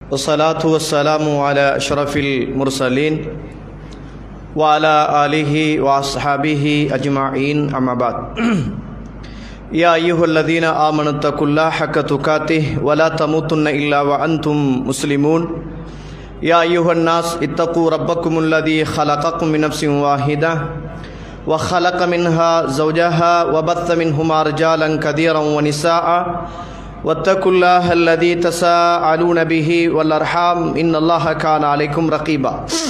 والصلاة والسلام على أشرف المرسلين وعلى آله وأصحابه أجمعين أما بعد يا أيها الذين آمنوا اتقوا الله حق تقاته ولا تموتن إلا وأنتم مسلمون يا أيها الناس اتقوا ربكم الذي خلقكم من نفس واحدة وخلق منها زوجها وبث منهما رجالا كثيرا ونساء واتقوا الله الذي تساءلون به والأرحام إن الله كان عليكم رقيبا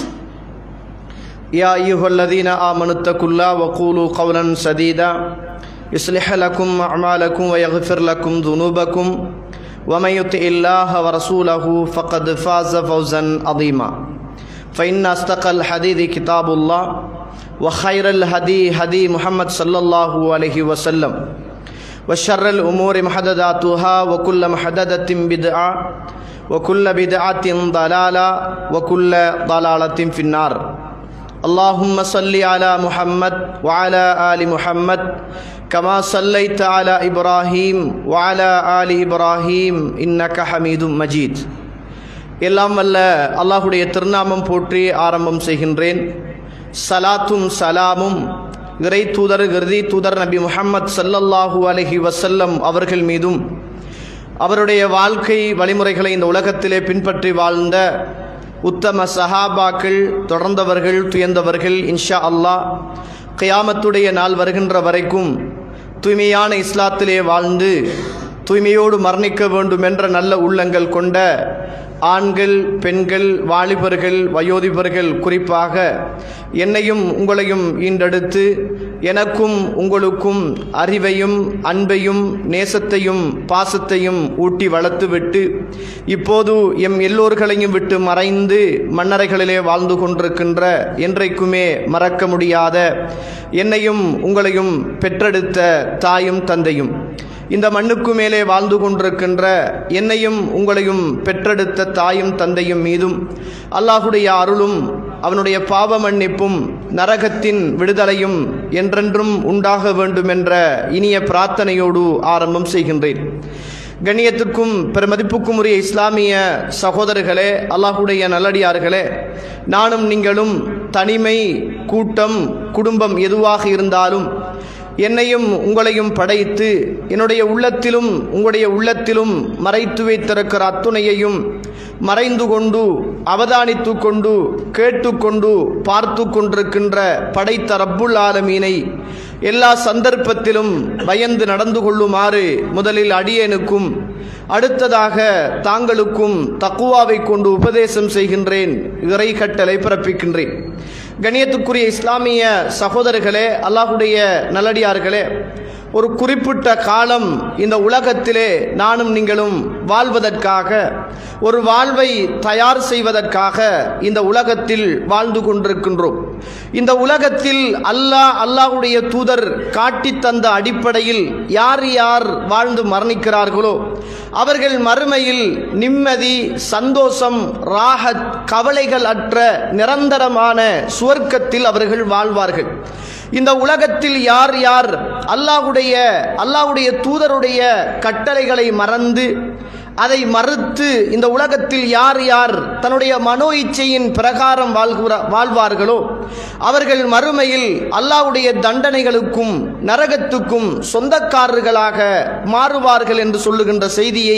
يا أيها الذين آمنوا اتقوا الله وقولوا قولا سديدا يصلح لكم أعمالكم ويغفر لكم ذنوبكم ومن يطع الله ورسوله فقد فاز فوزا عظيما فإن أصدق الحديث كتاب الله وخير الهدي هدي محمد صلى الله عليه وسلم وشر الأمور محدثاتها وكل محدثة بدعة وكل بدعة ضلالة وكل ضلالة في النار اللهم صل على محمد وعلى آل محمد كما صليت على إبراهيم وعلى آل إبراهيم إنك حميد مجيد எல்லாம் வல்ல அல்லாஹுடைய திருநாமம் போற்றி ஆரம்பம் செய்கின்றேன் சலாத்தும் சலாமும் இறை தூதர் கிருதி தூதர் நபி முஹம்மத் சல்லல்லாஹூ அலஹி வசல்லம் அவர்கள் மீதும் அவருடைய வாழ்க்கை வழிமுறைகளை இந்த உலகத்திலே பின்பற்றி வாழ்ந்த உத்தம சஹாபாக்கள் தொடர்ந்தவர்கள் துயர்ந்தவர்கள் இன்ஷா அல்லாஹ் கியாமத்துடைய நாள் வருகின்ற வரைக்கும் தூய்மையான இஸ்லாத்திலே வாழ்ந்து தூய்மையோடு மரணிக்க வேண்டும் என்ற நல்ல உள்ளங்கள் கொண்ட ஆண்கள் பெண்கள் வாலிபர்கள் வயோதிபர்கள் குறிப்பாக என்னையும் உங்களையும் ஈண்டெடுத்து எனக்கும் உங்களுக்கும் அறிவையும் அன்பையும் நேசத்தையும் பாசத்தையும் ஊட்டி வளர்த்துவிட்டு இப்போது எம் எல்லோர்களையும் விட்டு மறைந்து மன்னரைகளிலே வாழ்ந்து கொண்டிருக்கின்ற என்றைக்குமே மறக்க முடியாத என்னையும் உங்களையும் பெற்றெடுத்த தாயும் தந்தையும் இந்த மண்ணுக்கு மேலே வாழ்ந்து கொண்டிருக்கின்ற என்னையும் உங்களையும் பெற்றெடுத்த தாயும் தந்தையும் மீதும் அல்லாஹுடைய அருளும் அவனுடைய பாவ மன்னிப்பும் நரகத்தின் விடுதலையும் என்றென்றும் உண்டாக வேண்டும் என்ற இனிய பிரார்த்தனையோடு ஆரம்பம் செய்கின்றேன் கண்ணியத்திற்கும் பெருமதிப்புக்கும் உரிய இஸ்லாமிய சகோதரர்களே அல்லாஹுடைய நல்லடியார்களே நானும் நீங்களும் தனிமை கூட்டம் குடும்பம் எதுவாக இருந்தாலும் என்னையும் உங்களையும் படைத்து என்னுடைய உள்ளத்திலும் உங்களுடைய உள்ளத்திலும் மறைத்து வைத்திருக்கிற அத்துணையையும் மறைந்து கொண்டு அவதானித்து கொண்டு கேட்டுக்கொண்டு பார்த்து கொண்டிருக்கின்ற படைத்த ரப்புல் ஆலமீனை எல்லா சந்தர்ப்பத்திலும் பயந்து நடந்து கொள்ளுமாறு முதலில் அடியேனுக்கும் அடுத்ததாக தாங்களுக்கும் தக்குவாவை கொண்டு உபதேசம் செய்கின்றேன் இறை கட்டளை பிறப்பிக்கின்றேன் கணியத்துக்குரிய இஸ்லாமிய சகோதரர்களே அல்லாஹுடைய நல்லடியார்களே ஒரு குறிப்பிட்ட காலம் இந்த உலகத்திலே நானும் நீங்களும் வாழ்வதற்காக ஒரு வாழ்வை தயார் செய்வதற்காக இந்த உலகத்தில் வாழ்ந்து கொண்டிருக்கின்றோம் இந்த உலகத்தில் அல்லாஹ் அல்லாஹுடைய தூதர் காட்டி தந்த அடிப்படையில் யார் யார் வாழ்ந்து மரணிக்கிறார்களோ அவர்கள் மறுமையில் நிம்மதி சந்தோஷம் ராகத் கவலைகள் அற்ற நிரந்தரமான சுவர்க்கத்தில் அவர்கள் வாழ்வார்கள் இந்த உலகத்தில் யார் யார் அல்லாஹுடைய அல்லாஹுடைய தூதருடைய கட்டளைகளை மறந்து அதை மறுத்து இந்த உலகத்தில் யார் யார் தன்னுடைய மனோ இச்சையின் பிரகாரம் வாழ்கிற வாழ்வார்களோ அவர்கள் மறுமையில் அல்லாஹுடைய தண்டனைகளுக்கும் நரகத்துக்கும் சொந்தக்காரர்களாக மாறுவார்கள் என்று சொல்லுகின்ற செய்தியை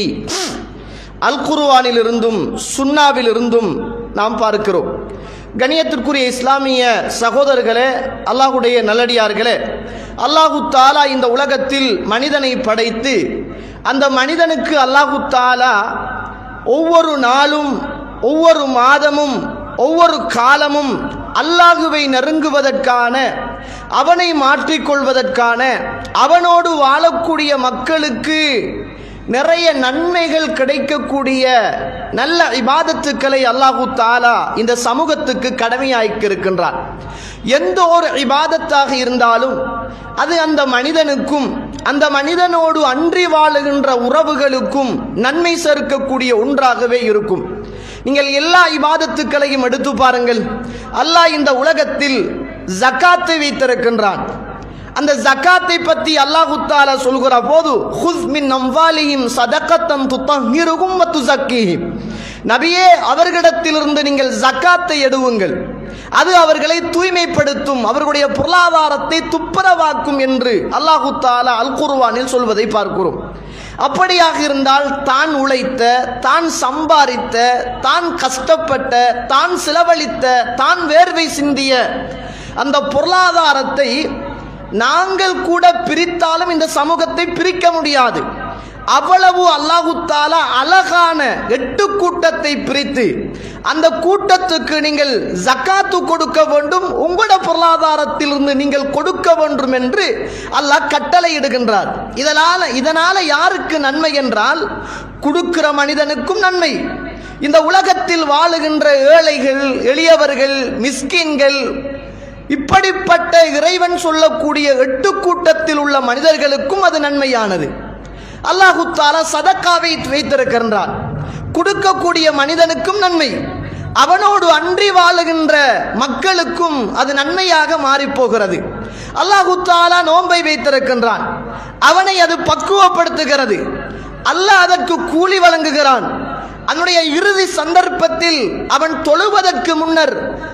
அல் குருவானிலிருந்தும் சுன்னாவிலிருந்தும் நாம் பார்க்கிறோம் கணியத்திற்குரிய இஸ்லாமிய சகோதரர்களே அல்லாஹுடைய நல்லடியார்களே அல்லாஹு தாலா இந்த உலகத்தில் மனிதனை படைத்து அந்த மனிதனுக்கு அல்லாஹு தாலா ஒவ்வொரு நாளும் ஒவ்வொரு மாதமும் ஒவ்வொரு காலமும் அல்லாஹுவை நெருங்குவதற்கான அவனை மாற்றிக்கொள்வதற்கான அவனோடு வாழக்கூடிய மக்களுக்கு நிறைய நன்மைகள் கிடைக்கக்கூடிய நல்ல இபாதத்துக்களை அல்லாஹு தாலா இந்த சமூகத்துக்கு கடமையாக்கியிருக்கின்றான் எந்த ஒரு இபாதத்தாக இருந்தாலும் அது அந்த மனிதனுக்கும் அந்த மனிதனோடு அன்றி வாழுகின்ற உறவுகளுக்கும் நன்மை சேர்க்கக்கூடிய ஒன்றாகவே இருக்கும் நீங்கள் எல்லா இபாதத்துக்களையும் எடுத்து பாருங்கள் அல்லாஹ் இந்த உலகத்தில் ஜக்காத்தை வைத்திருக்கின்றான் அந்த ஜக்காத்தை பற்றி அல்லாஹு தாலா சொல்கிற போது ஹுஸ் மின் அம்வாலிஹிம் சதகத்தன் துத்தஹிருகும் வ துஸக்கீஹிம் நபியே அவர்களிடத்திலிருந்து நீங்கள் ஜக்காத்தை எடுவுங்கள் அது அவர்களை தூய்மைப்படுத்தும் அவர்களுடைய பொருளாதாரத்தை துப்புரவாக்கும் என்று அல்லாஹு தாலா அல் குர்வானில் சொல்வதை பார்க்கிறோம் அப்படியாக இருந்தால் தான் உழைத்த தான் சம்பாதித்த தான் கஷ்டப்பட்ட தான் செலவழித்த தான் வேர்வை சிந்திய அந்த பொருளாதாரத்தை நாங்கள் கூட பிரித்தாலும் இந்த சமூகத்தை பிரிக்க முடியாது அவ்வளவு அல்லாஹு தாலா அழகான எட்டு கூட்டத்தை பிரித்து அந்த கூட்டத்துக்கு நீங்கள் ஜக்காத்து கொடுக்க வேண்டும் உங்களோட பொருளாதாரத்திலிருந்து நீங்கள் கொடுக்க வேண்டும் என்று அல்லாஹ் கட்டளை இடுகின்றார் இதனால இதனால யாருக்கு நன்மை என்றால் கொடுக்கிற மனிதனுக்கும் நன்மை இந்த உலகத்தில் வாழுகின்ற ஏழைகள் எளியவர்கள் மிஸ்கின்கள் இப்படிப்பட்ட இறைவன் சொல்லக்கூடிய எட்டு கூட்டத்தில் உள்ள மனிதர்களுக்கும் அது நன்மையானது அல்லாஹு தாலா சதக்காவை வைத்திருக்கின்றான் கொடுக்கக்கூடிய மனிதனுக்கும் நன்மை அவனோடு அன்றி வாழுகின்ற மக்களுக்கும் அது நன்மையாக மாறி போகிறது அல்லாஹு தாலா நோன்பை வைத்திருக்கின்றான் அவனை அது பக்குவப்படுத்துகிறது அல்லாஹ் அதற்கு கூலி வழங்குகிறான் அதனுடைய இறுதி சந்தர்ப்பத்தில் அவன் தொழுவதற்கு முன்னர்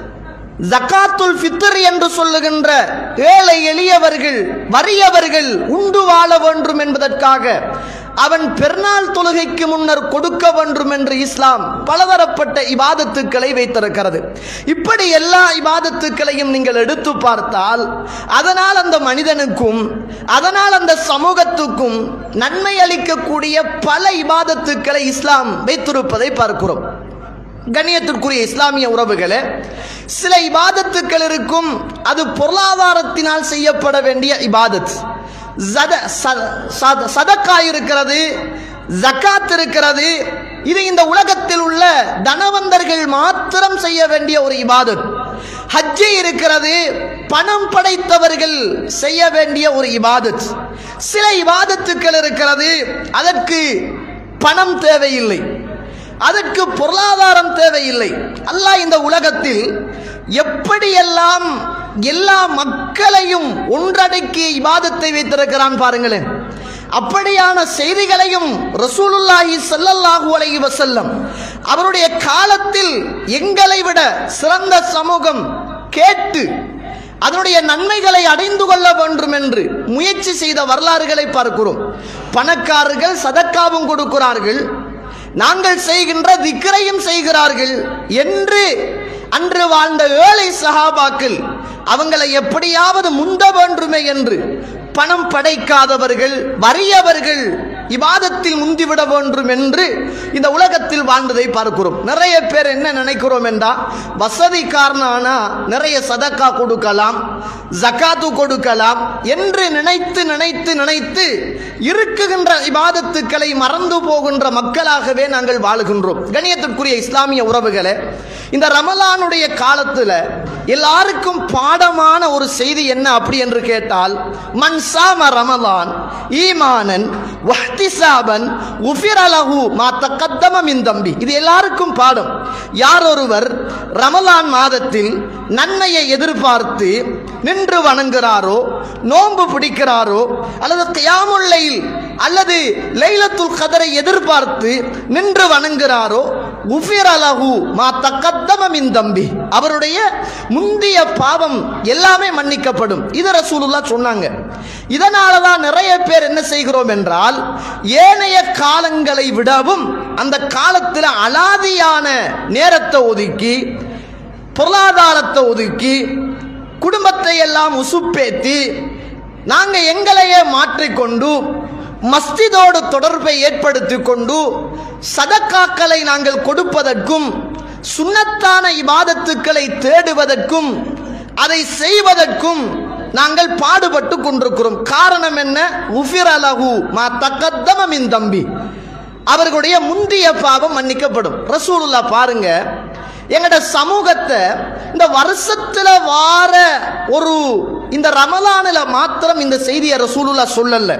ஜக்காத்துல் ஃபித்ர் என்று சொல்லுகின்ற ஏழை எளியவர்கள் வறியவர்கள் உண்டு வாழ வேண்டும் என்பதற்காக அவன் பெருநாள் தொழுகைக்கு முன்னர் கொடுக்க வேண்டும் என்று இஸ்லாம் பலதரப்பட்ட இபாதத்துக்களை வைத்திருக்கிறது இப்படி எல்லா இபாதத்துக்களையும் நீங்கள் எடுத்து பார்த்தால் அதனால் அந்த மனிதனுக்கும் அதனால் அந்த சமூகத்துக்கும் நன்மை அளிக்கக்கூடிய பல இபாதத்துக்களை இஸ்லாம் வைத்திருப்பதை பார்க்கிறோம் கண்ணியத்திற்குரிய இஸ்லாமிய உறவுகளே சில இபாதத்துக்கள் இருக்கும் அது பொருளாதாரத்தினால் செய்யப்பட வேண்டிய இபாதத் ஜத ச- சத- சதக்கா இருக்கிறது ஜக்காத் இருக்கிறது இது இந்த உலகத்தில் உள்ள தனவந்தர்கள் மாத்திரம் செய்ய வேண்டிய ஒரு இபாதத் ஹஜ்ஜி இருக்கிறது பணம் படைத்தவர்கள் செய்ய வேண்டிய ஒரு இபாதத் சில இபாதத்துக்கள் இருக்கிறது அதற்கு பணம் தேவையில்லை அதற்கு பொருளாதாரம் தேவையில்லை அல்லாஹ் இந்த உலகத்தில் எப்படியெல்லாம் எல்லா மக்களையும் ஒன்றடக்கிய இபாதத்தை வைத்திருக்கிறான் பாருங்களேன் அப்படியான செய்திகளையும் ரசூலுல்லாஹி ஸல்லல்லாஹு அலைஹி வஸல்லம் அவருடைய காலத்தில் எங்களை விட சிறந்த சமூகம் கேட்டு அதனுடைய நன்மைகளை அடைந்து கொள்ள வேண்டும் என்று முயற்சி செய்த வரலாறுகளை பார்க்கிறோம் பணக்காரர்கள் சதக்காவும் கொடுக்கிறார்கள் நாங்கள் செய்கின்ற திக்கரையும் செய்கிறார்கள் என்று அன்று வாழ்ந்த ஏழை சஹாபாக்கள் அவங்களை எப்படியாவது முந்த வேண்டுமே என்று பணம் படைக்காதவர்கள் வறியவர்கள் இவாதத்தில் முந்திவிட வேண்டும் என்று இந்த உலகத்தில் வாழ்ந்ததை பார்க்கிறோம் நிறைய பேர் என்ன நினைக்கிறோம் என்றா வசதிக்காரனானா நிறைய சதக்கா கொடுக்கலாம் ஜக்காத்து கொடுக்கலாம் என்று நினைத்து நினைத்து நினைத்து இருக்குகின்ற இபாதத்துக்களை மறந்து போகின்ற மக்களாகவே நாங்கள் வாழுகின்றோம் கணியத்திற்குரிய இஸ்லாமிய உறவுகளே இந்த ரமலானுடைய காலத்தில் எல்லாருக்கும் பாடமான ஒரு செய்தி என்ன அப்படி என்று கேட்டால் மன் சாம ரமலான் ஈமானன் வஹ்திசாபன் உஃபிரலஹு மா தக்கத்தம மின் தம்பி இது எல்லாருக்கும் பாடம் யார் ஒருவர் ரமலான் மாதத்தில் நன்மையை எதிர்பார்த்து நின்று வணங்குகிறாரோ நோன்பு பிடிக்கிறாரோ அல்லது கியாமுல்லையில் அல்லது லைலத்துல் கதரை எதிர்பார்த்து நின்று வணங்குகிறாரோ உஃபிரலஹு மா தக்கத்தம மின் தம்பி அவருடைய முந்திய பாவம் எல்லாமே மன்னிக்கப்படும் இது ரசூலுல்லா சொன்னாங்க இதனால தான் நிறைய பேர் என்ன செய்கிறோம் என்றால் ஏனைய காலங்களை விடவும் அந்த காலத்தில் அலாதியான நேரத்தை ஒதுக்கி பொருளாதாரத்தை ஒதுக்கி குடும்பத்தை எல்லாம் உசுப்பேத்தி நாங்க எங்களையே மாற்றிக்கொண்டு மஸ்திதோடு தொடர்பை ஏற்படுத்தி கொண்டு சதக்காக்களை நாங்கள் கொடுப்பதற்கும் சுன்னத்தான இபாதத்துக்களை தேடுவதற்கும் அதை செய்வதற்கும் நாங்கள் பாடுபட்டு கொண்டிருக்கிறோம் காரணம் என்ன உஃபிர் அலஹு மா தக்கத்தம மின் தம்பி அவர்களுடைய முந்திய பாவம் மன்னிக்கப்படும் ரசூலுல்லா பாருங்க எங்கட சமூகத்தை இந்த வருஷத்துல வார ஒரு இந்த ரமலானில் மாத்திரம் இந்த செய்தியை ரசூலுல்லா சொல்லல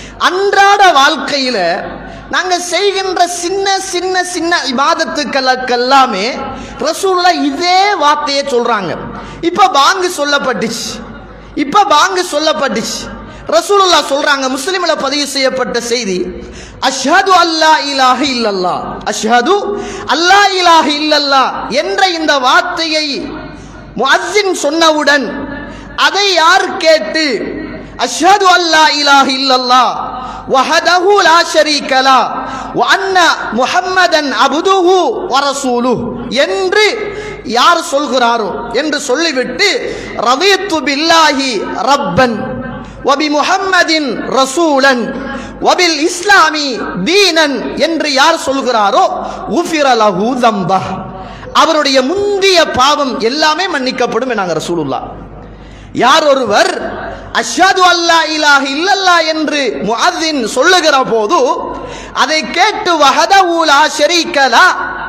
அன்றாட வாழ்க்கையில நாங்க செய்கின்ற சின்ன சின்ன சின்ன இபாதத்துக்களுக்கெல்லாமே ரசூலுல்லா இதே வார்த்தையை சொல்றாங்க இப்ப பாங்கு சொல்லப்பட்டுச்சு இப்ப பாங்கு சொல்லப்பட்டுச்சு ரசூலுல்லா சொல்றாங்க முஸ்லிம்ல பதிவு செய்யப்பட்ட செய்தி அஷ்ஹது அல்லா இலாஹ இல்லல்லா அஷ்ஹது அல்லா இலாஹ இல்லல்லா என்ற இந்த வார்த்தையை முஅஸ்ஸின் சொன்னவுடன் அதை யார் கேட்டு அஷ்ஹது அல்லா இலாஹ இல்லல்லா வஹதஹு லா ஷரீக லா வ அன்ன முஹம்மதன் அப்துஹு வ ரசூலுஹு என்று யார் சொல்கிறாரோ என்று சொல்லிவிட்டு ரதீத்து பில்லாஹி ரப்பன் வபி முஹம்மதின் ரசூலன் வபில் இஸ்லாமி தீனன் என்று யார் சொல்கிறாரோ உஃபிர லஹு தம்பா அவருடைய முந்திய பாவம் எல்லாமே மன்னிக்கப்படும் என்னாங்க ரசூலுல்லா யார் ஒருவர் அஷ்ஹது அல்லா இலாஹ இல்லல்லா என்று முஅத்தின் சொல்லுகிற போது அதை கேட்டு வஹதஹு லா ஷரீக லா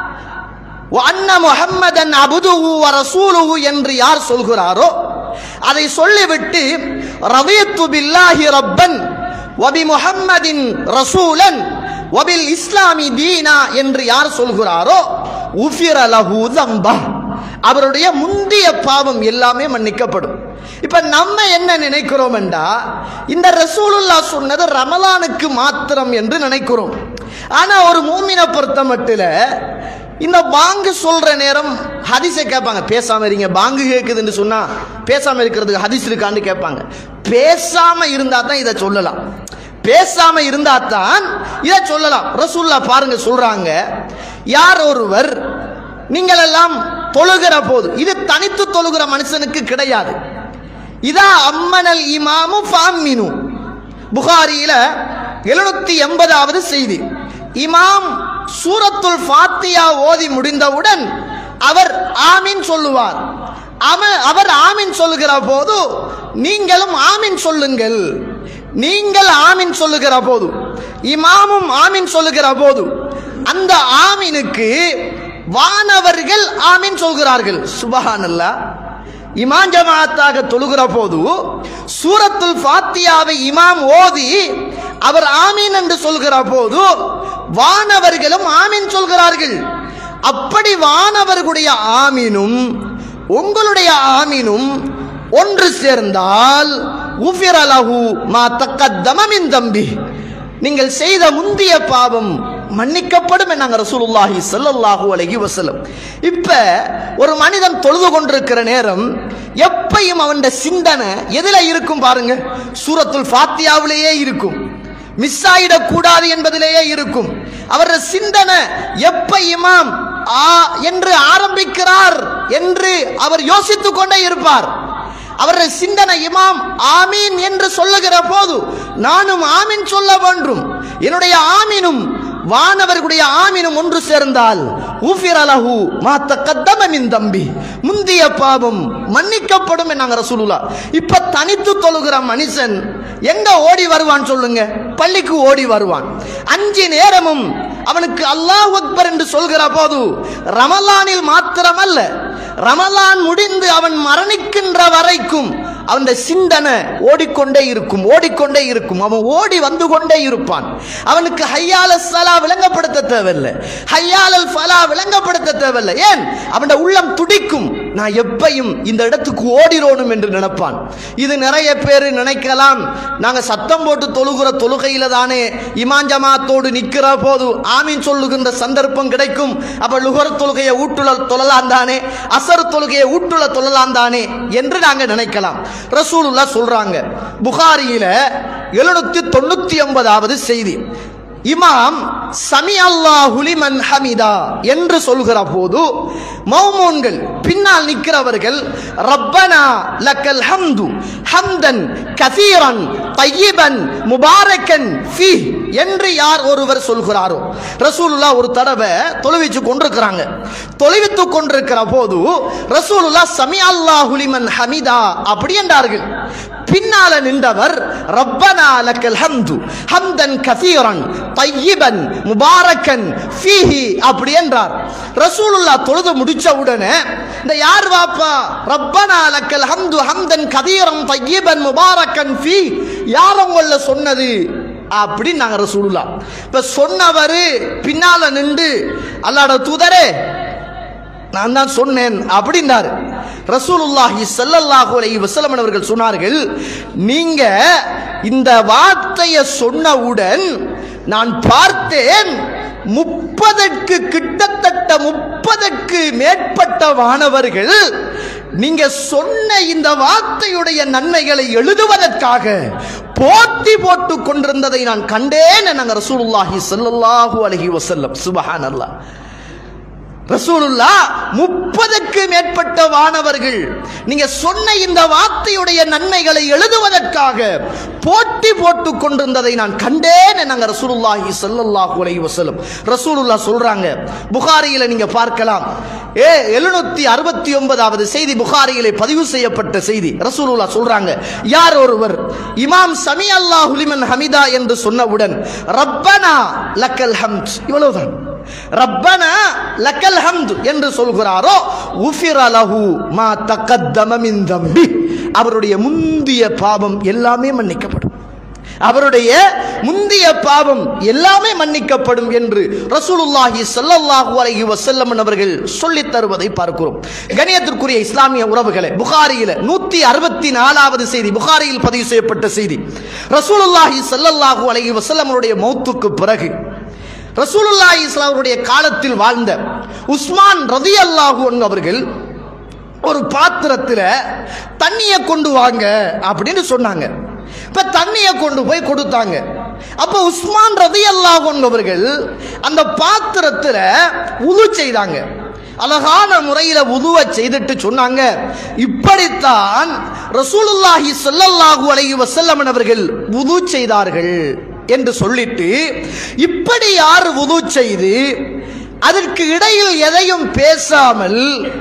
வ அன்ன முஹம்மதன் அபுதுஹு வ ரசூலுஹு என்று யார் சொல்கிறாரோ அதை சொல்லிவிட்டு ரவியத்து பில்லாஹி ரப்பன் வபி முஹம்மதின் ரசூலன் வபில் இஸ்லாமி தீனா என்று யார் சொல்கிறாரோ உஃபிர லஹு தம்பா அவருடைய முந்திய பாவம் எல்லாமே மன்னிக்கப்படும் இப்ப நம்ம என்ன நினைக்கிறோம் என்றா இந்த ரசூலுல்லா சொன்னது ரமலானுக்கு மாத்திரம் என்று நினைக்கிறோம் ஆனா ஒரு மூமினை பொறுத்த மட்டில் இந்த பாங்கு சொல்ற நேரம் ஹதீஸை கேட்பாங்க பேசாம இருங்க பாங்கு கேட்குதுன்னு சொன்னா பேசாம இருக்கிறதுக்கு ஹதீஸ் இருக்கான்னு கேட்பாங்க பேசாம இருந்தா தான் இதை சொல்லலாம் பேசாம இருந்தா தான் இதை சொல்லலாம் ரசூல்லா பாருங்க சொல்றாங்க யார் ஒருவர் நீங்கள் எல்லாம் தொழுகிற போது இது தனித்து தொழுகிற மனுஷனுக்கு கிடையாது இதா அம்மனல் இமாமு ஃபாமினு புகாரியில எழுநூத்தி எண்பதாவது செய்தி இமாம் சூரத்துல் ஃபாத்தியா ஓதி முடிந்தவுடன் அவர் ஆமீன் சொல்லுவார் அவ- அவர் ஆமீன் சொல்லுகிற போது நீங்களும் ஆமீன் சொல்லுங்கள் நீங்கள் ஆமீன் சொல்லுகிற போது இமாமும் ஆமீன் சொல்லுகிற போது அந்த ஆமீனுக்கு வானவர்கள் ஆமீன் சொல்கிறார்கள் சுபஹானல்லாஹ் இமாம் ஜமாத்தாக தொழுகிற போது சூரத்துல் ஃபாத்தியாவை இமாம் ஓதி அவர் ஆமீன் என்று சொல்கிற போது வானவர்களும் ஆமீன் சொல்கிறார்கள் அப்படி வானவர்களுடைய ஆமீனும் உங்களுடைய ஆமீனும் ஒன்று சேர்ந்தால் உஃபிர லஹு மா தக்கத்தம மின் தம்பி நீங்கள் செய்த முந்திய பாவம் மன்னிக்கப்படும் என்னாங்க ரசூலுல்லாஹி ஸல்லல்லாஹு அலைஹி வஸல்லம் இப்ப ஒரு மனிதன் தொழுது கொண்டிருக்கிற நேரம் எப்பையும் அவன் சிந்தனை எதுல இருக்கும் பாருங்க சூரத்துல் ஃபாத்தியாவிலேயே இருக்கும் மிஸ் ஆயிடக்கூடாது என்பதிலேயே இருக்கும் அவரது சிந்தனை எப்ப இமாம் ஆ என்று ஆரம்பிக்கிறார் என்று அவர் யோசித்துக் கொண்டே இருப்பார் அவரது சிந்தனை இமாம் ஆமீன் என்று சொல்லுகிற போது நானும் ஆமீன் சொல்ல வேண்டும் என்னுடைய ஆமீனும் வானவர்களுடைய ஆமீனும் ஒன்று சேர்ந்தால் ஊஃபிர் அலஹு மா தக்கத்தம மின் தம்பி முந்திய பாவம் மன்னிக்கப்படும் நாங்க ரசூலுல்லா இப்ப தனித்து தொழுகிற மனுஷன் எங்க ஓடி வருவான் சொல்லுங்க பள்ளிக்கு ஓடி வருவான் அஞ்சு நேரமும் அவனுக்கு அல்லாஹ் அக்பர் என்று சொல்கிற போது ரமலானில் மாத்திரமல்ல ரமலான் முடிந்து அவன் மரணிக்கின்ற வரைக்கும் அவன் சிந்தனை ஓடிக்கொண்டே இருக்கும் ஓடிக்கொண்டே இருக்கும் அவன் ஓடி வந்து கொண்டே இருப்பான் அவனுக்கு ஹையால சலா விளங்கப்படுத்த தேவையில்லை ஹையாலல் ஃபலா விளங்கப்படுத்த தேவையில்லை ஏன் அவன் உள்ளம் துடிக்கும் நான் எப்பையும் இந்த இடத்துக்கு ஓடிரோணும் என்று நினைப்பான் இது நிறைய பேர் நினைக்கலாம் நாங்க சத்தம் போட்டு தொழுகிற தொழுகையில தானே இமான் ஜமாத்தோடு நிக்கிற போது ஆமீன் சொல்லுகின்ற சந்தர்ப்பம் கிடைக்கும் அப்ப லுகர் தொழுகையை ஊட்டுல தொழலாம் தானே அசர் தொழுகையை ஊட்டுல தொழலாம் தானே என்று நாங்க நினைக்கலாம் ரசூலுல்லா சொல்றாங்க புகாரியில எழுநூத்தி தொண்ணூத்தி ஒன்பதாவது செய்தி இமாம் சமி அல்லாஹுலி மன் ஹமிதா என்று சொல்கிற போது மௌமூன்கள் பின்னால் நிற்கிறவர்கள் ரப்பனா லக்கல் ஹம்து ஹம்தன் கசீரன் தையிபன் முபாரக்கன் ஃபி என்று யார் ஒருவர் சொல்கிறாரோ ரசூலுல்லா ஒரு தடவை தொழுவிச்சு கொண்டிருக்கிறாங்க தொழுவித்து கொண்டிருக்கிற போது ரசூலுல்லா சமி அல்லாஹுலி மன் ஹமிதா அப்படி என்றார்கள் பின்னால நின்றவர் ரப்பனா லக்கல் ஹம்து ஹம்தன் கசீரன் தையிபன் முபாரக்கன் ஃபீஹி அப்படி என்றார் ரசூலுல்லா தொழுது முடிச்ச உடனே இந்த யார் வாப்பா ரப்பனா லக்கல் ஹம்து ஹம்தன் கதீரன் தையிபன் முபாரக்கன் ஃபீ யார் உங்கள சொன்னது அப்படின்னு நாங்க ரசூலுல்லா இப்ப சொன்னவர் பின்னால நின்று அல்லாட தூதரே நான் தான் சொன்னேன் அப்படின்னாரு ரசூலுல்லாஹி ஸல்லல்லாஹு அலைஹி வஸல்லம் அவர்கள் சொன்னார்கள் நீங்க இந்த வார்த்தையை சொன்னவுடன் நான் பார்த்தேன் முப்பதற்கு கிட்டத்தட்ட முப்பதற்கு மேற்பட்ட வானவர்கள் நீங்க சொன்ன இந்த வார்த்தையுடைய நன்மைகளை எழுதுவதற்காக போட்டி போட்டுக் கொண்டிருந்ததை நான் கண்டேன் நாங்க ரசூலுல்லாஹி ஸல்லல்லாஹு அலைஹி வஸல்லம் சுபஹானல்லாஹ் ரசூலுல்லா முப்பதுக்கு மேற்பட்ட வானவர்கள் நீங்க சொன்ன இந்த வார்த்தையுடைய நன்மைகளை எழுதுவதற்காக போட்டி போட்டுக் கொண்டிருந்ததை நான் கண்டேன் நாங்க ரசூலுல்லாஹி ஸல்லல்லாஹு அலைஹி வஸல்லம் ரசூலுல்லா சொல்றாங்க புகாரியில நீங்க பார்க்கலாம் ஏ எழுநூத்தி அறுபத்தி ஒன்பதாவது செய்தி புகாரியிலே பதிவு செய்யப்பட்ட செய்தி ரசூலுல்லா சொல்றாங்க யார் ஒருவர் இமாம் சமி அல்லாஹு லிமன் ஹமிதா என்று சொன்னவுடன் ரப்பனா லக்கல் ஹம்த் இவ்வளவுதான் ரப்பனா லக்கல் ஹம்து என்று சொல்கிறாரோ உஃபிர லஹு மா தகத்தம மின் தம்பி அவருடைய முந்திய பாவம் எல்லாமே மன்னிக்கப்படும் அவருடைய முந்திய பாவம் எல்லாமே மன்னிக்கப்படும் என்று ரசூலுல்லாஹி ஸல்லல்லாஹு அலைஹி வஸல்லம் அவர்கள் சொல்லித் தருவதை பார்க்கிறோம் கணியத்திற்குரிய இஸ்லாமிய உறவுகளே புகாரியில நூத்தி அறுபத்தி நாலாவது செய்தி புகாரியில் பதிவு செய்யப்பட்ட செய்தி ரசூலுல்லாஹி ஸல்லல்லாஹு அலைஹி வஸல்லம் அவருடைய மௌத்துக்கு பிறகு ரசூலுல்லாஹி இஸ்லாம் அவருடைய காலத்தில் வாழ்ந்த உஸ்மான் ரதி அல்லாஹு அவர்கள் ஒரு பாத்திரத்தில் தண்ணியை கொண்டு வாங்க அப்படின்னு சொன்னாங்க இப்ப தண்ணியை கொண்டு போய் கொடுத்தாங்க அப்ப உஸ்மான் ரதி அல்லாஹு அவர்கள் அந்த பாத்திரத்தில் உது செய்தாங்க அழகான முறையில உதுவ செய்துட்டு சொன்னாங்க இப்படித்தான் ரசூலுல்லாஹி ஸல்லல்லாஹு அலைஹி வஸல்லம் அவர்கள் உது செய்தார்கள் என்று சொல்லிட்டு இப்படி யார் உது செய்து அதற்கு இடையில் எதையும் பேசாமல்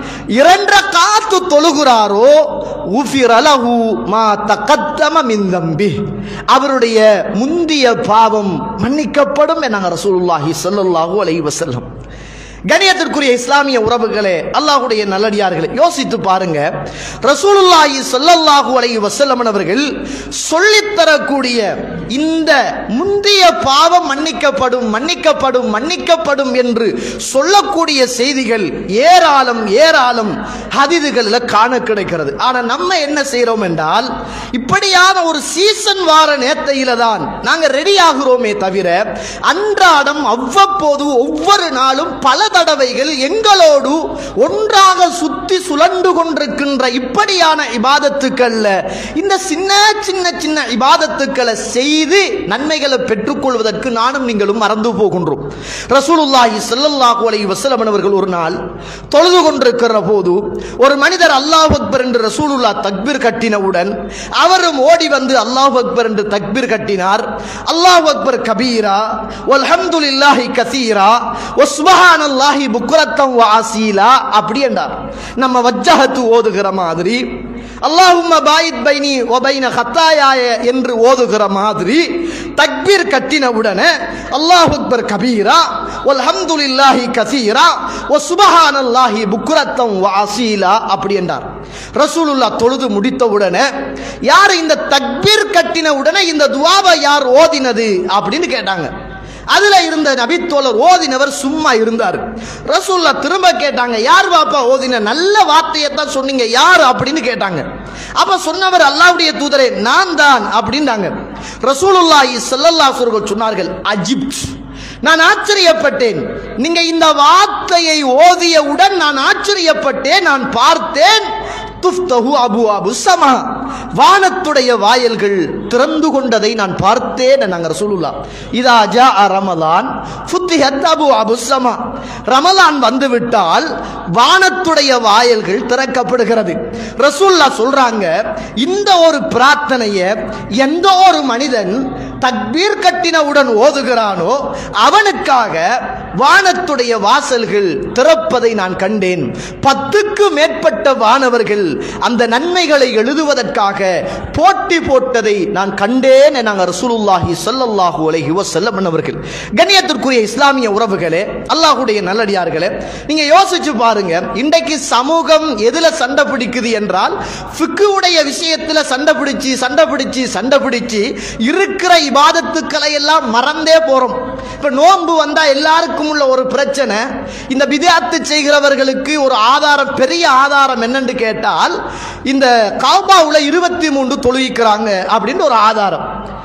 இரண்ட காத்து தொழுகிறாரோ உஃபிரலஹு மா தகத்தம மின் தம்பி அவருடைய முந்திய பாவம் மன்னிக்கப்படும் என்னாங்க ரசூலுல்லாஹி ஸல்லல்லாஹு அலைஹி வஸல்லம் கணியத்திற்குரிய இஸ்லாமிய உறவுகளே அல்லாஹுடைய நல்லடியார்களே யோசித்து பாருங்க ரசூலுல்லாஹி ஸல்லல்லாஹு அலைஹி வஸல்லம் அவர்கள் சொல்லித் தரக்கூடிய இந்த முந்திய பாவம் மன்னிக்கப்படும் மன்னிக்கப்படும் மன்னிக்கப்படும் என்று சொல்லக்கூடிய செய்திகள் ஏராளம் ஏராளம் ஹதீதுகளில் காண கிடைக்கிறது ஆனா நம்ம என்ன செய்றோம் என்றால் இப்படியான ஒரு சீசன் வார நேத்தையில தான் நாங்க ரெடி ஆகிறோமே தவிர அன்றாடம் அவ்வப்போது ஒவ்வொரு நாளும் பல தடவைகள் எங்களோடு ஒன்றாக சுத்தி சுழண்டு கொண்டிருக்கின்ற இப்படியான இபாதத்துக்கள்ல இந்த சின்ன சின்ன சின்ன இபாதத்துக்களை செய்து நன்மைகளை பெற்றுக்கொள்வதற்கு நானும் நீங்களும் மறந்து போகின்றோம் ரசூலுல்லாஹி ஸல்லல்லாஹு அலைஹி வஸல்லம் அவர்கள் ஒரு நாள் தொழுது கொண்டிருக்கிற போது ஒரு மனிதர் அல்லாஹ் அக்பர் என்று ரசூலுல்லாஹ் தக்பீர் கட்டினவுடன் அவரும் ஓடி வந்து அல்லாஹ் அக்பர் என்று தக்பீர் கட்டினார் அல்லாஹ் அக்பர் கபீரா வல்ஹம்துலில்லாஹி கசீரா வஸ்பஹானல்லாஹி புக்ரத்தம் வாசீலா அப்படி என்றார் நம்ம வஜ்ஜஹத்து ஓதுகிற மாதிரி அல்லாஹும்ம பாயித் பைனி ஒபைன ஹத்தாயாய என்று ஓதுகிற மாதிரி தக்பீர் கட்டின உடனே அல்லாஹ் அக்பர் கபீரா வல்ஹம்துலில்லாஹி கசீரா வ சுபஹானல்லாஹி புக்ரத்தம் வாசீலா அப்படி என்றார் ரசூலுல்லாஹ் தொழுது முடித்த உடனே யார் இந்த தக்பீர் கட்டின உடனே இந்த துவாவை யார் ஓதினது அப்படின்னு கேட்டாங்க அதுல இருந்த நபித்தோழர் ஓதினவர் சும்மா இருந்தார் ரசூல்லா திரும்ப கேட்டாங்க யார் பாப்பா ஓதின நல்ல வார்த்தையை தான் சொன்னீங்க யார் அப்படின்னு கேட்டாங்க அப்ப சொன்னவர் அல்லாவுடைய தூதரே நான் தான் அப்படின்னாங்க ரசூலுல்லாஹி ஸல்லல்லாஹு அலைஹி வஸல்லம் சொன்னார்கள் அஜிப்ட் நான் ஆச்சரியப்பட்டேன் நீங்க இந்த வார்த்தையை ஓதியவுடன் நான் ஆச்சரியப்பட்டேன் நான் பார்த்தேன் துஃப்தஹு அபு அபு சமா வானத்துடைய வாயல்கள் திறந்து கொண்டதை நான் பார்த்தேன் நாங்க ரசூலுல்லா இதா ஜா ரமலான் ஃபுத்திஹத் அபு அபு சமா ரமலான் வந்து விட்டால் வானத்துடைய வாயல்கள் திறக்கப்படுகிறது ரசூல்லா சொல்றாங்க இந்த ஒரு பிரார்த்தனையை எந்த ஒரு மனிதன் தக்பீர் கட்டினவுடன் ஓதுகிறானோ அவனுக்காக வானத்துடைய வாசல்கள் திறப்பதை நான் கண்டேன் பத்துக்கு மேற்பட்ட வானவர்கள் அந்த நன்மைகளை எழுதுவதற்காக போட்டி போட்டதை நான் கண்டேன் நாங்கள் ரசூலுல்லாஹி ஸல்லல்லாஹு அலைஹி வஸல்லம் அவர்கள் கண்ணியத்திற்குரிய இஸ்லாமிய உறவுகளே அல்லாஹ்வுடைய நல்லடியார்களே நீங்க யோசிச்சு பாருங்க இன்றைக்கு சமூகம் எதுல சண்டை பிடிக்குது என்றால் ஃபிக்குடைய விஷயத்துல சண்டை பிடிச்சு சண்டை பிடிச்சு சண்டை பிடிச்சு இருக்கிற இபாதத்துக்களை எல்லாம் மறந்தே போறோம் இப்ப நோன்பு வந்தா எல்லாருக்கும் உள்ள ஒரு பிரச்சனை இந்த பிதாத்து செய்கிறவர்களுக்கு ஒரு ஆதாரம் பெரிய ஆதாரம் என்னன்னு கேட்டால் இந்த காபாவுல இருபத்தி மூன்று தொழுவிக்கிறாங்க அப்படின்னு ஒரு ஆதாரம்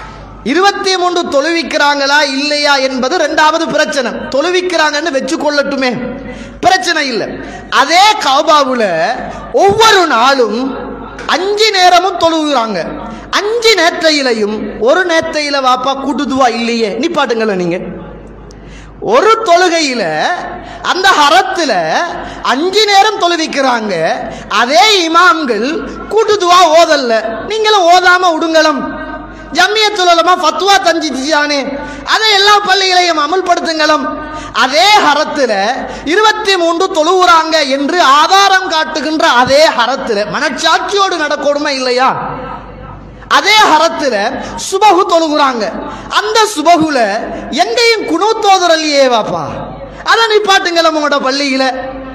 இருபத்தி மூன்று தொழுவிக்கிறாங்களா இல்லையா என்பது ரெண்டாவது பிரச்சனை தொழுவிக்கிறாங்கன்னு வச்சு கொள்ளட்டுமே பிரச்சனை இல்லை அதே கௌபாவுல ஒவ்வொரு நாளும் அஞ்சு நேரமும் தொழுகிறாங்க அஞ்சு நேற்றையிலையும் ஒரு நேற்றையில வாப்பா கூட்டுதுவா இல்லையே நிப்பாட்டுங்கள நீங்க ஒரு தொழுகையில அந்த ஹரத்துல அஞ்சு நேரம் தொழுவிக்கிறாங்க அதே இமாம்கள் கூட்டுதுவா ஓதல்ல நீங்களும் ஓதாம விடுங்களம் ஜம்மியத்துலமா ஃபத்வா தஞ்சிச்சானே அதை எல்லா பள்ளிகளையும் அமல்படுத்துங்களும் அதே ஹரத்துல இருபத்தி மூன்று தொழுவுறாங்க என்று ஆதாரம் காட்டுகின்ற அதே ஹரத்துல மனச்சாட்சியோடு நடக்கணுமா இல்லையா அதே ஹரத்துல சுபகு தொழுகுறாங்க அந்த சுபகுல எங்கேயும் குணூத்தோதரல்லையே வாப்பா அதை நிப்பாட்டுங்கள உங்களோட பள்ளியில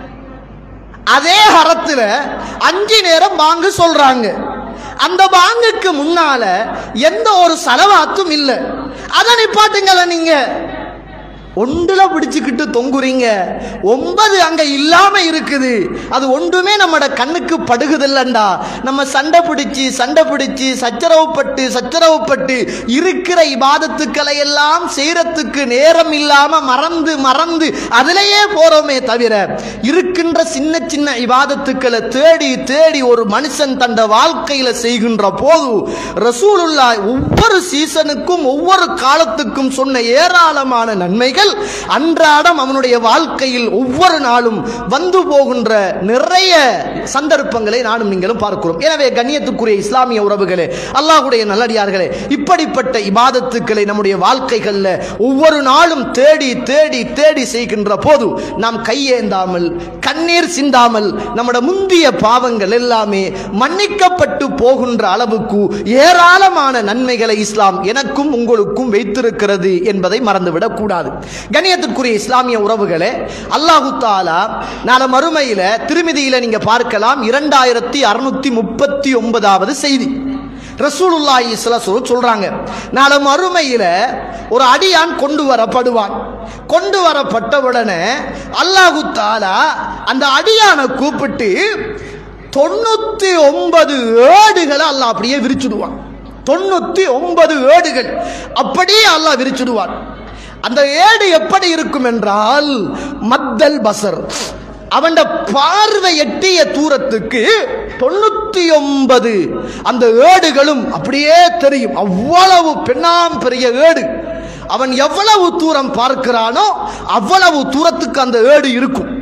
அதே ஹரத்துல அஞ்சு நேரம் பாங்கு சொல்றாங்க அந்த பாங்குக்கு முன்னால எந்த ஒரு செலவாத்தும் இல்லை அதை நிப்பாட்டுங்கள நீங்க ஒன்றுல பிடிச்சுக்கிட்டு தொங்குறீங்க ஒன்பது அங்க இல்லாம இருக்குது அது ஒன்றுமே நம்மட கண்ணுக்கு படுகுதில்லண்டா நம்ம சண்டை பிடிச்சு சண்டை பிடிச்சு சச்சரவுப்பட்டு சச்சரவுப்பட்டு இருக்கிற இபாதத்துக்களை எல்லாம் செய்யறதுக்கு நேரம் இல்லாம மறந்து மறந்து அதிலேயே போறோமே தவிர இருக்கின்ற சின்ன சின்ன இபாதத்துக்களை தேடி தேடி ஒரு மனுஷன் தந்த வாழ்க்கையில செய்கின்ற போது ரசூலுல்லா ஒவ்வொரு சீசனுக்கும் ஒவ்வொரு காலத்துக்கும் சொன்ன ஏராளமான நன்மைகள் அன்றாடம் அவனுடைய வாழ்க்கையில் ஒவ்வொரு நாளும் வந்து போகின்ற நிறைய சந்தர்ப்பங்களை நானும் நீங்களும் பார்க்கிறோம் எனவே கண்ணியத்துக்குரிய இஸ்லாமிய உறவுகளே அல்லாஹ்வுடைய நல்லடியார்களே இப்படிப்பட்ட இபாதத்துக்களை நம்முடைய வாழ்க்கைகளில் ஒவ்வொரு நாளும் தேடி தேடி தேடி செய்கின்ற போது நாம் கையேந்தாமல் கண்ணீர் சிந்தாமல் நம்முடைய முந்திய பாவங்கள் எல்லாமே மன்னிக்கப்பட்டு போகின்ற அளவுக்கு ஏராளமான நன்மைகளை இஸ்லாம் எனக்கும் உங்களுக்கும் வைத்திருக்கிறது என்பதை மறந்துவிடக் கூடாது கணியத்திற்குரிய இஸ்லாமிய உறவுகளே அல்லாஹு தாலா நாள மறுமையில திருமதியில நீங்க பார்க்கலாம் இரண்டாயிரத்தி அறுநூத்தி முப்பத்தி ஒன்பதாவது செய்தி ரசூலுல்லாஹி ஸல்லல்லாஹு சொல்றாங்க நாள மறுமையில ஒரு அடியான் கொண்டு வரப்படுவான் கொண்டு வரப்பட்டவுடனே அல்லாஹு தாலா அந்த அடியானை கூப்பிட்டு தொண்ணூத்தி ஒன்பது ஏடுகளை அல்லாஹ் அப்படியே விரிச்சுடுவான் தொண்ணூத்தி ஒன்பது ஏடுகள் அப்படியே அல்லாஹ் விரிச்சுடுவான் அந்த ஏடு எப்படி இருக்கும் என்றால் மத்தல் பசர் அவன் பார்வை எட்டிய தூரத்துக்கு தொண்ணூத்தி ஒன்பது அந்த ஏடுகளும் அப்படியே தெரியும் அவ்வளவு பெண்ணாம் பெரிய ஏடு அவன் எவ்வளவு தூரம் பார்க்கிறானோ அவ்வளவு தூரத்துக்கு அந்த ஏடு இருக்கும்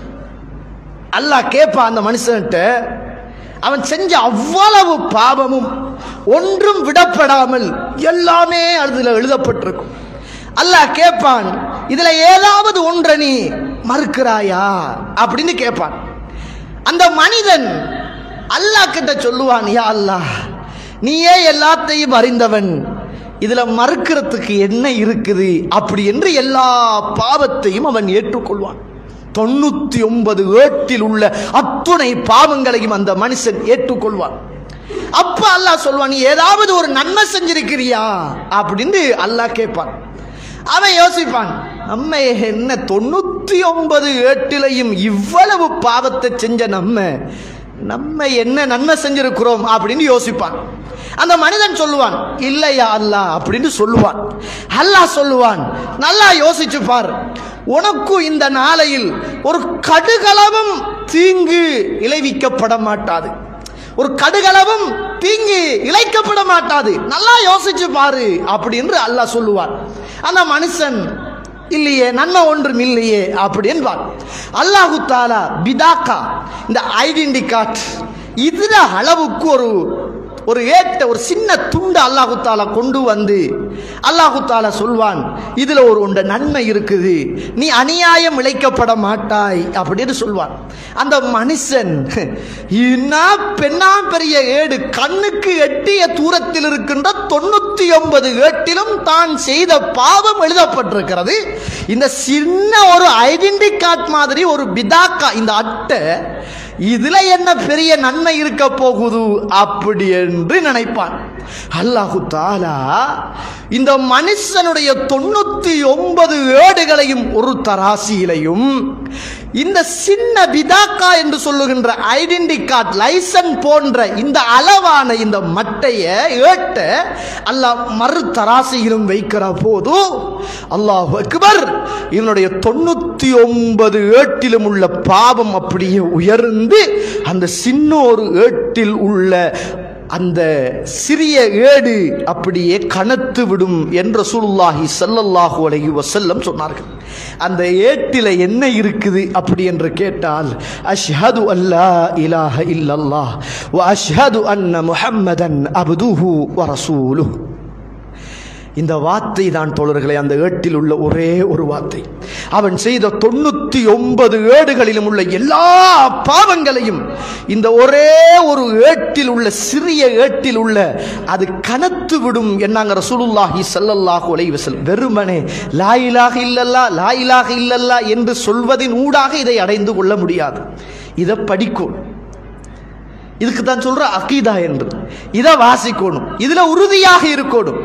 அல்லாஹ் கேட்பான் அந்த மனுஷன்கிட்ட அவன் செஞ்ச அவ்வளவு பாவமும் ஒன்றும் விடப்படாமல் எல்லாமே அதுல எழுதப்பட்டிருக்கும் அல்லாஹ் கேட்பான் இதுல ஏதாவது ஒன்றை நீ மறுக்கிறாயா அப்படின்னு கேட்பான் அந்த மனிதன் அல்லாஹ் கிட்ட சொல்லுவான் யா அல்லாஹ் நீயே எல்லாத்தையும் அறிந்தவன் இதுல மறுக்கிறதுக்கு என்ன இருக்குது அப்படி என்று எல்லா பாவத்தையும் அவன் ஏற்றுக்கொள்வான் தொண்ணூத்தி ஒன்பது ஏட்டில் உள்ள அத்துணை பாவங்களையும் அந்த மனுஷன் ஏற்றுக்கொள்வான் அப்ப அல்லாஹ் சொல்வான் நீ ஏதாவது ஒரு நன்மை செஞ்சிருக்கிறியா அப்படின்னு அல்லாஹ் கேட்பான் அவன் யோசிப்பான் நம்ம என்ன தொண்ணூத்தி ஒன்பது ஏட்டிலையும் இவ்வளவு பாவத்தை செஞ்ச நம்ம நம்ம என்ன நன்மை செஞ்சிருக்கிறோம் அப்படின்னு யோசிப்பான் அந்த மனிதன் சொல்லுவான் இல்லையா அல்லாஹ் அப்படின்னு சொல்லுவான் அல்லாஹ் சொல்லுவான் நல்லா யோசிச்சு பார் உனக்கும் இந்த நாளையில் ஒரு கடுகளவும் தீங்கு இளைவிக்கப்பட மாட்டாது ஒரு கடுகளவும் தீங்கு இழைக்கப்பட மாட்டாது நல்லா யோசிச்சு பாரு அப்படின்னு அல்லாஹ் சொல்லுவான் அந்த மனுஷன் இல்லையே நன்மை ஒன்றும் இல்லையே அப்படி என்பான் அல்லாஹு தாலா பிதாக்கா இந்த ஐடென்டி கார்டு இதுல அளவுக்கு ஒரு ஒரு ஏட்ட ஒரு சின்ன துண்டு அல்லாஹு தாலா கொண்டு வந்து அல்லாஹு தாலா சொல்வான் இதுல ஒரு உண்ட நன்மை இருக்குது நீ அநியாயம் இழைக்கப்பட மாட்டாய் அப்படின்னு சொல்வான் அந்த மனுஷன் என்ன பெண்ணா பெரிய ஏடு கண்ணுக்கு எட்டிய தூரத்தில் இருக்கின்ற தொண்ணூத்தி ஒன்பது ஏட்டிலும் தான் செய்த பாவம் எழுதப்பட்டிருக்கிறது இந்த சின்ன ஒரு ஐடென்டி கார்டு மாதிரி ஒரு பிதாக்கா இந்த அட்டை இதுல என்ன பெரிய நன்மை இருக்க போகுது அப்படி என்று நினைப்பான் அல்லாஹு தாலா இந்த மனுஷனுடைய தொண்ணூத்தி ஒன்பது ஏடுகளையும் ஒரு தராசியிலையும் இந்த சின்ன பிதாக்கா என்று சொல்லுகின்ற ஐடென்டி கார்டு லைசன் போன்ற இந்த அளவான இந்த மட்டைய ஏட்ட அல்லாஹ் மறு தராசையிலும் வைக்கிற போது அல்லாஹ் அக்பர் இதனுடைய தொண்ணூத்தி ஒன்பது ஏட்டிலும் உள்ள பாவம் அப்படியே உயர்ந்து அந்த சின்ன ஒரு ஏட்டில் உள்ள அந்த சிறிய ஏடு அப்படியே கனத்து விடும் என்று ரசூலுல்லாஹி ஸல்லல்லாஹு அலைஹி வஸல்லம் சொன்னார்கள் அந்த ஏட்டில என்ன இருக்குது அப்படி என்று கேட்டால் அஷ்ஹது அல்லா இலாஹ இல்லல்லாஹ் வ அஷ்ஹது அன்ன முஹம்மதன் அப்துஹு வ ரசூலுஹு இந்த வார்த்தை தான் தோழர்களே அந்த ஏட்டில் உள்ள ஒரே ஒரு வார்த்தை அவன் செய்த தொண்ணூத்தி ஒன்பது ஏடுகளிலும் உள்ள எல்லா பாவங்களையும் இந்த ஒரே ஒரு ஏட்டில் உள்ள சிறிய ஏட்டில் உள்ள அது கனத்து விடும் என்னாங்க ரசூலுல்லாஹி ஸல்லல்லாஹு அலைஹி வஸல்லம் வெறுமனே லா இலாஹ இல்லல்லா லா இலாஹ இல்லல்லா என்று சொல்வதின் ஊடாக இதை அடைந்து கொள்ள முடியாது இதை படிக்கணும் இதுக்கு தான் சொல்ற அகீதா என்று இதை வாசிக்கணும் இதுல உறுதியாக இருக்கணும்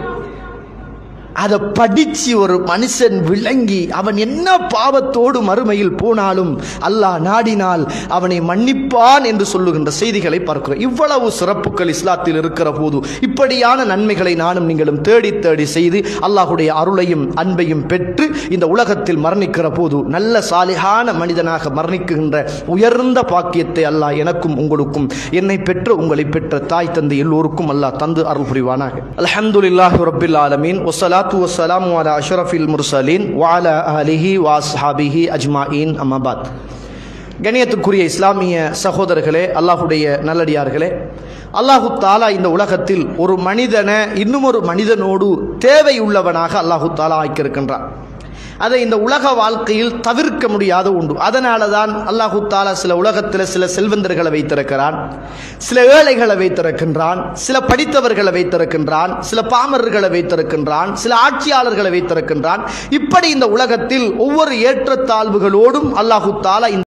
அதை படிச்சு ஒரு மனுஷன் விளங்கி அவன் என்ன பாவத்தோடு மறுமையில் போனாலும் அல்லாஹ் நாடினால் அவனை மன்னிப்பான் என்று சொல்லுகின்ற செய்திகளை பார்க்கிறோம் இவ்வளவு சிறப்புகள் இஸ்லாத்தில் இருக்கிற போது இப்படியான நன்மைகளை நானும் நீங்களும் தேடி தேடி செய்து அல்லாஹுடைய அருளையும் அன்பையும் பெற்று இந்த உலகத்தில் மரணிக்கிற போது நல்ல சாலிகான மனிதனாக மரணிக்குகின்ற உயர்ந்த பாக்கியத்தை அல்லாஹ் எனக்கும் உங்களுக்கும் என்னை பெற்ற உங்களை பெற்ற தாய் தந்தை எல்லோருக்கும் அல்லாஹ் தந்து அருள் புரிவானாக அல்ஹம்துலில்லாஹி ரப்பில் ஆலமீன் வஸ்ஸலாத்து வஸ்ஸலாமு அலா அஷ்ரஃபில் முர்சலீன் வஅலா ஆலிஹி வஅஸ்ஹாபிஹி அஜ்மாயின் அம்மாபாத் கணியத்துக்குரிய இஸ்லாமிய சகோதரர்களே அல்லாஹுடைய நல்லடியார்களே அல்லாஹு தாலா இந்த உலகத்தில் ஒரு மனிதனை இன்னும் ஒரு மனிதனோடு தேவை உள்ளவனாக அல்லாஹு தாலா ஆக்கியிருக்கின்றான் அதை இந்த உலக வாழ்க்கையில் தவிர்க்க முடியாத உண்டு அதனால தான் அல்லாஹு தாலா சில உலகத்தில் சில செல்வந்தர்களை வைத்திருக்கிறான் சில ஏழைகளை வைத்திருக்கின்றான் சில படித்தவர்களை வைத்திருக்கின்றான் சில பாமரர்களை வைத்திருக்கின்றான் சில ஆட்சியாளர்களை வைத்திருக்கின்றான் இப்படி இந்த உலகத்தில் ஒவ்வொரு ஏற்றத்தாழ்வுகளோடும் அல்லாஹு தாலா இந்த